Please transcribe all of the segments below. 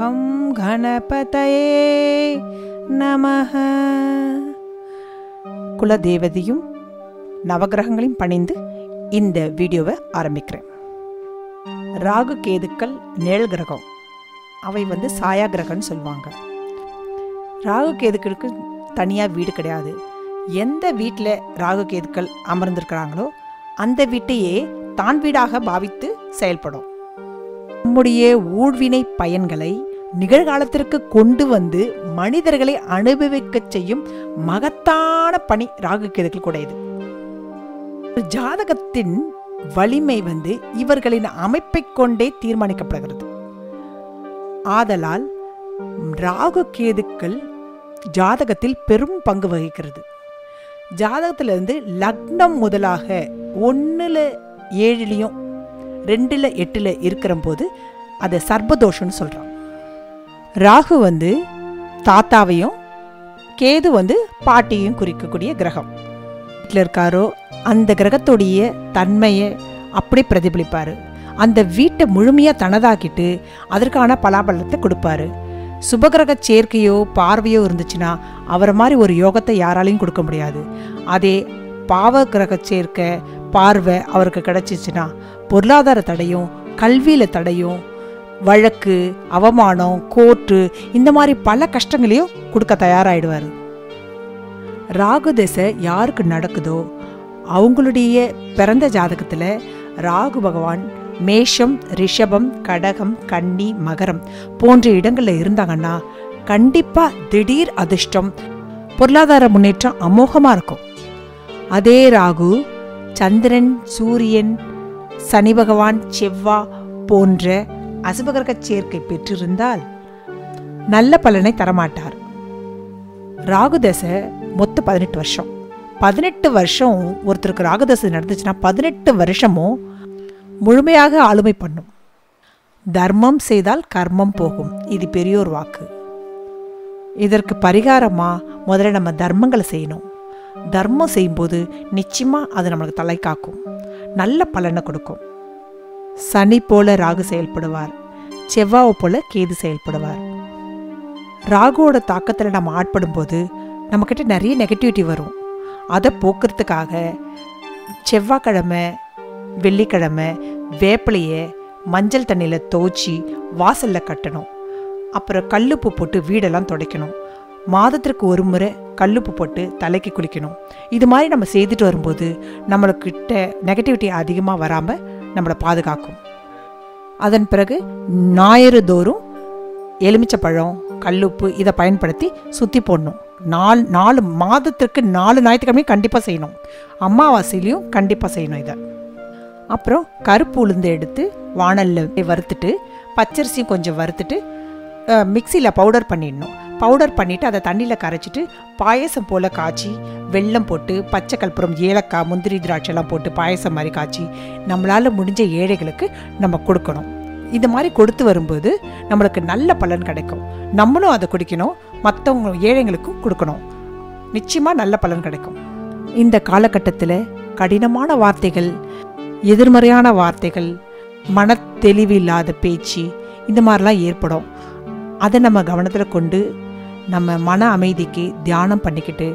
come கணபதயே நமஹ குலதேவதையும் நவகிரகங்களையும் பணிந்து இந்த வீடியோவை ஆரம்பிக்கிறேன் ராகு கேதுக்கள் நிழல் கிரகம் அவை வந்து சாயா கிரகம்னு சொல்லுவாங்க ராகு கேதுக்களுக்கு தனியாக வீடு கிடையாது எந்த வீட்டில் ராகு கேதுக்கள் அமர்ந்திருக்கிறாங்களோ அந்த வீட்டையே தான் வீடாக பாவித்து செயல்படும் நம்முடைய ஊழ்வினை பயன்களை நிகழ்காலத்திற்கு கொண்டு வந்து மனிதர்களை அனுபவிக்கச் செய்யும் மகத்தான பணி ராகு கேதுக்கள் கூடையது ஒரு ஜாதகத்தின் வலிமை வந்து இவர்களின் அமைப்பைக் கொண்டே தீர்மானிக்கப்படுகிறது ஆதலால் ராகு கேதுக்கள் ஜாதகத்தில் பெரும் பங்கு வகிக்கிறது ஜாதகத்திலிருந்து லக்னம் முதலாக ஒன்றில் ஏழுலையும் ரெண்டில் எட்டில் இருக்கிற போது அதை சர்பதோஷம்னு சொல்கிறான் ராகு வந்து தாத்தாவையும் கேது வந்து பாட்டியையும் குறிக்கக்கூடிய கிரகம் வீட்டில் இருக்காரோ அந்த கிரகத்துடைய தன்மையை அப்படியே பிரதிபலிப்பார் அந்த வீட்டை முழுமையாக தனதாக்கிட்டு அதற்கான பலாபலத்தை கொடுப்பாரு சுபகிரக சேர்க்கையோ பார்வையோ இருந்துச்சுன்னா அவரை மாதிரி ஒரு யோகத்தை யாராலையும் கொடுக்க முடியாது அதே பாவ கிரக சேர்க்கை பார்வை அவருக்கு கிடைச்சிச்சுன்னா பொருளாதார தடையும் கல்வியில் தடையும் வழக்கு அவமானம் கோர்ட்டு இந்த மாதிரி பல கஷ்டங்களையும் கொடுக்க தயாராகிடுவார் ராகு திசை யாருக்கு நடக்குதோ அவங்களுடைய பிறந்த ஜாதகத்தில் ராகு பகவான் மேஷம் ரிஷபம் கடகம் கன்னி மகரம் போன்ற இடங்களில் இருந்தாங்கன்னா கண்டிப்பாக திடீர் அதிர்ஷ்டம் பொருளாதார முன்னேற்றம் அமோகமாக இருக்கும் அதே ராகு சந்திரன் சூரியன் சனி பகவான் செவ்வா போன்ற அசுபகிரக சேர்க்கை பெற்றிருந்தால் நல்ல பலனை தரமாட்டார் ராகு தசை மொத்தம் பதினெட்டு வருஷம் பதினெட்டு வருஷம் ஒருத்தருக்கு ராகுதசை நடந்துச்சுன்னா பதினெட்டு வருஷமும் முழுமையாக ஆளுமை பண்ணும் தர்மம் செய்தால் கர்மம் போகும் இது பெரியோர் வாக்கு இதற்கு பரிகாரமா முதல்ல நம்ம தர்மங்களை செய்யணும் தர்மம் செய்யும்போது நிச்சயமா அது நம்மளுக்கு தலை காக்கும் நல்ல பலனை கொடுக்கும் சனி போல ராகு செயல்படுவார் செவ்வாவை போல கேது செயல்படுவார் ராகுவோட தாக்கத்தில் நம்ம ஆட்படும் போது நம்மக்கிட்ட நிறைய நெகட்டிவிட்டி வரும் அதை போக்குறதுக்காக செவ்வாய்க்கிழமை வெள்ளிக்கிழமை வேப்பிலையை மஞ்சள் தண்ணியில் துவச்சி வாசலில் கட்டணும் அப்புறம் கல்லுப்பு போட்டு வீடெல்லாம் துடைக்கணும் மாதத்திற்கு ஒரு முறை கல்லுப்பு போட்டு தலைக்கு குளிக்கணும் இது மாதிரி நம்ம செய்துட்டு வரும்போது நம்மளுக்கிட்ட நெகட்டிவிட்டி அதிகமாக வராமல் நம்மளை பாதுகாக்கும் அதன் பிறகு ஞாயிறு தோறும் எலுமிச்சப்பழம் கல்லுப்பு இதை பயன்படுத்தி சுற்றி போடணும் நாலு நாலு மாதத்திற்கு நாலு ஞாயிற்றுக்கிழமையும் கண்டிப்பாக செய்யணும் அமாவாசையிலையும் கண்டிப்பாக செய்யணும் இதை அப்புறம் கருப்பு உளுந்து எடுத்து வானலில் வறுத்துட்டு பச்சரிசியும் கொஞ்சம் வறுத்துட்டு மிக்சியில் பவுடர் பண்ணிடணும் பவுடர் பண்ணிவிட்டு அதை தண்ணியில் கரைச்சிட்டு பாயசம் போல் காய்ச்சி வெல்லம் போட்டு பச்சை கற்பூரம் ஏலக்காய் முந்திரி திராட்சைலாம் போட்டு பாயசம் மாதிரி காய்ச்சி நம்மளால் முடிஞ்ச ஏழைகளுக்கு நம்ம கொடுக்கணும் இது மாதிரி கொடுத்து வரும்போது நம்மளுக்கு நல்ல பலன் கிடைக்கும் நம்மளும் அதை குடிக்கணும் மற்றவங்க ஏழைங்களுக்கும் கொடுக்கணும் நிச்சயமாக நல்ல பலன் கிடைக்கும் இந்த காலகட்டத்தில் கடினமான வார்த்தைகள் எதிர்மறையான வார்த்தைகள் மன தெளிவு இல்லாத பேச்சு இந்த மாதிரிலாம் ஏற்படும் அதை நம்ம கவனத்தில் கொண்டு நம்ம மன அமைதிக்கு தியானம் பண்ணிக்கிட்டு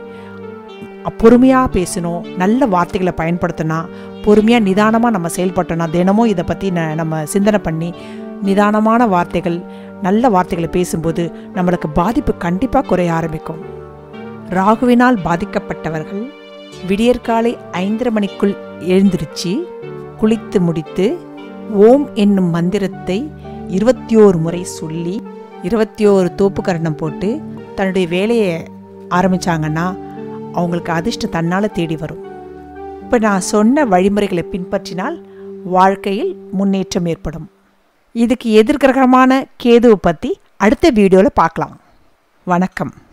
பொறுமையாக பேசணும் நல்ல வார்த்தைகளை பயன்படுத்தினா பொறுமையாக நிதானமாக நம்ம செயல்பட்டோன்னா தினமும் இதை பற்றி ந நம்ம சிந்தனை பண்ணி நிதானமான வார்த்தைகள் நல்ல வார்த்தைகளை பேசும்போது நம்மளுக்கு பாதிப்பு கண்டிப்பாக குறைய ஆரம்பிக்கும் ராகுவினால் பாதிக்கப்பட்டவர்கள் விடியற்காலை ஐந்தரை மணிக்குள் எழுந்திருச்சு குளித்து முடித்து ஓம் என்னும் மந்திரத்தை இருபத்தி ஓரு முறை சொல்லி இருபத்தி ஓரு தோப்பு கரணம் போட்டு தன்னுடைய வேலையை ஆரம்பித்தாங்கன்னா அவங்களுக்கு அதிர்ஷ்டம் தன்னால் தேடி வரும் இப்போ நான் சொன்ன வழிமுறைகளை பின்பற்றினால் வாழ்க்கையில் முன்னேற்றம் ஏற்படும் இதுக்கு எதிர்கிரகமான கேதுவை பற்றி அடுத்த வீடியோவில் பார்க்கலாம் வணக்கம்